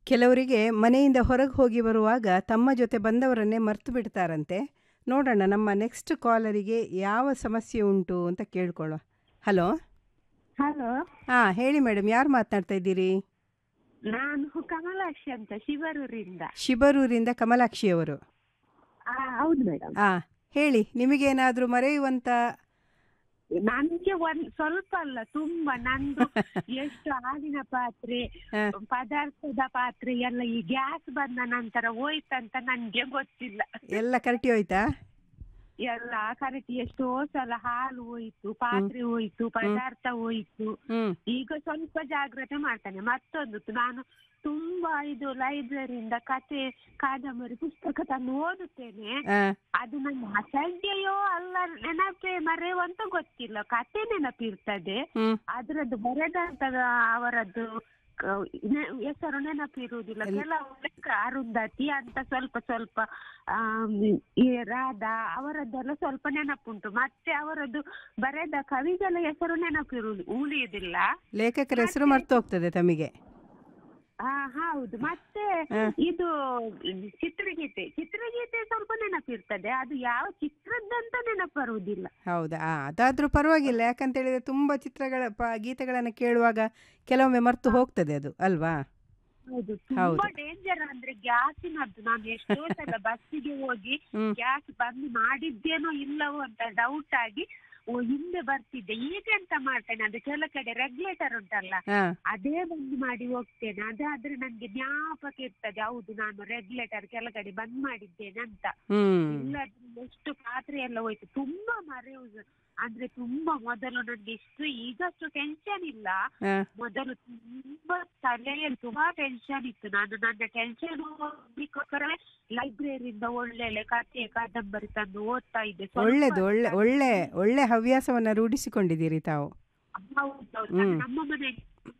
ಕೆಲವರಿಗೆ ಮನೆಯಿಂದ ಹೊರಗೆ ಹೋಗಿ ಬರುವಾಗ ತಮ್ಮ ಜೊತೆ ಬಂದವರನ್ನೇ ಮರ್ತು ಬಿಡ್ತಾರಂತೆ ನೋಡೋಣ ನಮ್ಮ ನೆಕ್ಸ್ಟ್ ಕಾಲರಿಗೆ ಯಾವ ಸಮಸ್ಯೆ ಉಂಟು ಅಂತ ಕೇಳ್ಕೊಳ್ಳೋ ಹಲೋ ಹಲೋ ಹಾಂ ಹೇಳಿ ಮೇಡಮ್ ಯಾರು ಮಾತನಾಡ್ತಾ ಇದ್ದೀರಿ ನಾನು ಕಮಲಾಕ್ಷಿ ಅಂತ ಶಿವರೂರಿಂದ ಶಿಬರೂರಿಂದ ಕಮಲಾಕ್ಷಿ ಅವರು ಆ, ಹೌದು ಮೇಡಮ್ ಹಾಂ ಹೇಳಿ ನಿಮಗೇನಾದರೂ ಮರೆಯುವಂಥ ನನ್ಗೆ ಒಂದ್ ಸ್ವಲ್ಪ ಅಲ್ಲ ತುಂಬಾ ನಂದು ಎಷ್ಟು ಹಾಲಿನ ಪಾತ್ರೆ ಹಾ. ಪದಾರ್ಥದ ಪಾತ್ರೆ ಎಲ್ಲ ಈ ಗ್ಯಾಸ್ ಬಂದ ನಂತರ ಹೋಯ್ತಂತ ನನ್ಗೆ ಗೊತ್ತಿಲ್ಲ ಎಲ್ಲ ಕರಟಿ ಹೋಯ್ತಾ ಎಲ್ಲ ಕರೆಕ್ಟ್ ಎಷ್ಟೋ ಸಲ ಹಾಲು ಹೋಯ್ತು ಪಾತ್ರೆ ಹೋಯ್ತು ಪದಾರ್ಥ ಹೋಯ್ತು ಹ್ಞೂ ಈಗ ಸ್ವಲ್ಪ ಜಾಗ್ರತೆ ಮಾಡ್ತಾನೆ ಮತ್ತೊಂದು ನಾನು ತುಂಬಾ ಇದು ಲೈಬ್ರರಿಯಿಂದ ಕತೆ ಕಾದಂಬರಿ ಪುಸ್ತಕ ತಂದು ಓದುತ್ತೇನೆ ಹಾಂ ಅದು ನನ್ನ ಅಸಡ್ಡೆಯೋ ಅಲ್ಲ ನೆನಪೇ ಮರೆಯುವಂತ ಗೊತ್ತಿಲ್ಲ ಕತೆ ನೆನಪಿರ್ತದೆ ಹ್ಞೂ ಅದ್ರದ್ದು ಬರೆದಂತ ಅವರದ್ದು ಕ- ನೆ- ಹೆಸರು ನೆನಪಿರುವುದಿಲ್ಲ ಕೆಲವು ಲೆಕ್ಕ ಅರುಂಧತಿ ಅಂತ ಸ್ವಲ್ಪ ಸ್ವಲ್ಪ ಆಮ್, ಈ ರಾಧಾ ಅವರದ್ದೆಲ್ಲ ಸ್ವಲ್ಪ ನೆನಪುಂಟು ಮತ್ತೆ ಅವರದ್ದು ಬರೆದ ಕವಿಗಳ ಹೆಸರು ನೆನಪಿರುವುದು ಉಳಿಯುವುದಿಲ್ಲ ಲೇಖಕರ ಹೆಸರು ಮರ್ತು ಹೋಗ್ತದೆ ತಮಗೆ ಆ ಹೌದು ಮತ್ತೆ ಹ. ಇದು ಚಿತ್ರಗೀತೆ ಚಿತ್ರಗೀತೆ ಸ್ವಲ್ಪ ನೆನಪಿರ್ತದೆ ಅದು ಯಾವ ಚಿತ್ರದ್ದಂತ ನೆನಪು ಬರುವುದಿಲ್ಲ ಹೌದಾ ಆ, ಅದಾದ್ರೂ ಪರವಾಗಿಲ್ಲ ಯಾಕಂತ ಹೇಳಿದ್ರೆ ತುಂಬ ಚಿತ್ರಗಳ ಪ ಗೀತೆಗಳನ್ನು ಕೇಳುವಾಗ ಕೆಲವೊಮ್ಮೆ ಮರ್ತು ಹೋಗ್ತದೆ ಅದು ಅಲ್ವಾ ಹೌದು ಹೌದು. ತುಂಬಾ ಡೇಂಜರ್ ಅಂದ್ರೆ ಗ್ಯಾಸಿನದ್ದು ನಾನು ಎಷ್ಟೋ ಸಲ ಬಸ್ಸಿಗೆ ಹೋಗಿ ಹ್ಮ್. ಗ್ಯಾಸ್ ಬಂದ್ ಮಾಡಿದ್ದೇನೋ ಇಲ್ಲವೋ ಅಂತ ಡೌಟ್ ಆಗಿ ಓ, ಹಿಂದೆ ಬರ್ತಿದ್ದೆ ಈಗ ಎಂತ ಮಾಡ್ತೇನೆ ಅದು ಕೆಲ ಕಡೆ ರೆಗ್ಯುಲೇಟರ್ ಉಂಟಲ್ಲ ಹಾಂ ಅದೇ ಬಂದ್ ಮಾಡಿ ಹೋಗ್ತೇನೆ ಅದಾದ್ರೆ ನನ್ಗೆ ಜ್ಞಾಪಕ ಇರ್ತದೆ ಹೌದು ನಾನು ರೆಗ್ಯುಲೇಟರ್ ಕೆಳಗಡೆ ಬಂದ್ ಮಾಡಿದ್ದೇನೆ ಅಂತ ಹ್ಞೂ ಇಲ್ಲದ್ರೆ ಎಷ್ಟು ಪಾತ್ರೆ ಎಲ್ಲ ಹೋಯ್ತು ತುಂಬಾ ಮರೆಯುವುದು ಅಂದ್ರೆ ತುಂಬಾ ಮೊದಲು ನನ್ಗೆ ಇಷ್ಟು ಈಗಷ್ಟು ಟೆನ್ಷನ್ ಇಲ್ಲ ಹಾಂ ಮೊದಲು ತುಂಬಾ ತಲೆಯಲ್ಲಿ ತುಂಬಾ ಟೆನ್ಷನ್ ಇತ್ತು ನಾನು ನನ್ನ ಟೆನ್ಷನ್ ಹೋಗ್ಲಿಕ್ಕೋಸ್ಕರವೇ ಲೈಬ್ರರಿಯಿಂದ ಒಳ್ಳೆ ಒಳ್ಳೆ ಕಥೆ ಕಾದಂಬರಿ ತಂದು ಓದ್ತಾ ಇದ್ದೆ ಸ್ವಲ್ಪ ಒಳ್ಳೇದು ಒಳ್ಳೆ ಒಳ್ಳೆ ಒಳ್ಳೆ ಹವ್ಯಾಸವನ್ನು ರೂಢಿಸಿಕೊಂಡಿದ್ದೀರಿ ತಾವು ಹೌದೌದು. ಹ್ಮ್. ನಮ್ಮ ಮನೆ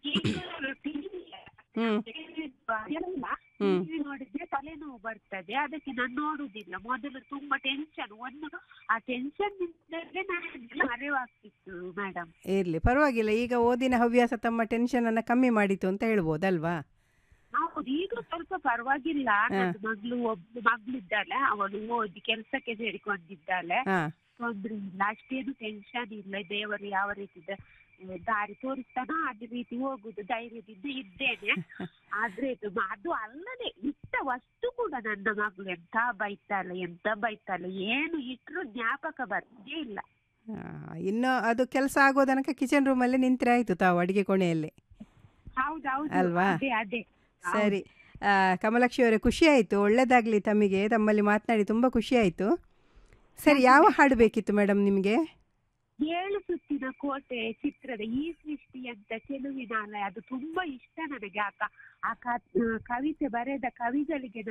ಹ್ಮ್. ಹ್ಮ್. ಟಿವಿ ನೋಡಿದ್ರೆ ತಲೆನೋವು ಬರ್ತದೆ ಅದಕ್ಕೆ ನಾನು ನೋಡುದಿಲ್ಲ ಮೊದಲು ತುಂಬಾ ಟೆನ್ಷನ್ ಒಂದು ಆ ಟೆನ್ಷನ್ ನಿಂದಲೇ ನನಗೆ ಮರೆವಾಗ್ತಿತ್ತು ಮೇಡಮ್ ಇರಲಿ ಪರವಾಗಿಲ್ಲ ಈಗ ಓದಿನ ಹವ್ಯಾಸ ತಮ್ಮ ಟೆನ್ಷನನ್ನು ಕಮ್ಮಿ ಮಾಡಿತು ಅಂತ ಹೇಳ್ಬೋದಲ್ವಾ ಹೌದು ಈಗ ಸ್ವಲ್ಪ ಪರವಾಗಿಲ್ಲ ಹಾ. ನನ್ನ ಮಗಳು ಒಬ್ಳು ಮಗಳಿದ್ದಾಳೆ ಅವಳು ಓದಿ ಕೆಲಸಕ್ಕೆ ಸೇರಿಕೊಂಡಿದ್ದಾಳೆ ಹಾಂ ತೊಂದ್ರೆ ಇಲ್ಲ ಅಷ್ಟೇನು ಟೆನ್ಷನ್ ಇಲ್ಲ ದೇವರು ಯಾವ ರೀತಿ ದ- ದಾರಿ ತೋರಿಸ್ತಾನೋ ಅದೇ ರೀತಿ ಹೋಗುದು ಧೈರ್ಯದಿಂದ ಇದ್ದೇನೆ ಆದ್ರೆ ಇದು ಮ- ಅದು ಅಲ್ಲದೆ ಇಟ್ಟ ವಸ್ತು ಕೂಡ ನನ್ನ ಮಗಳು ಎಂತ ಬೈತಾಳೆ ಎಂತ ಬೈತಾಳೆ ಏನು ಇಟ್ರು ಜ್ಞಾಪಕ ಬರ್ತೇ ಇಲ್ಲ ಇನ್ನು ಅದು ಕೆಲಸ ಆಗೋ ತನಕ ಕಿಚನ್ ರೂಮಲ್ಲಿ ನಿಂತರೆ ಆಯಿತು ತಾವು ಅಡಿಗೆ ಕೋಣೆಯಲ್ಲಿ ಹೌದೌದು ಅಲ್ವಾ? ಅದೇ ಅದೇ ಸರಿ ಆ, ಕಮಲಾಕ್ಷಿ ಅವರೇ ಖುಷಿ ಆಯಿತು ಒಳ್ಳೆಯದಾಗಲಿ ತಮಗೆ ತಮ್ಮಲ್ಲಿ ಮಾತನಾಡಿ ತುಂಬ ಖುಷಿ ಆಯಿತು ಸರಿ ಯಾವ ಹಾಡು ಬೇಕಿತ್ತು ಮೇಡಮ್ ನಿಮಗೆ ಏಳು ಸುತ್ತಿನ ಕೋಟೆ ಚಿತ್ರದ ಈ ಸೃಷ್ಟಿ ಅಂತ ಚೆಲುವಿನ ಅಲೆ ಅದು ತುಂಬಾ ಇಷ್ಟ ನನಗೆ ಆ ಕ- ಆ ಕ- ಕವಿತೆ ಬರೆದ ಕವಿಗಳಿಗೆ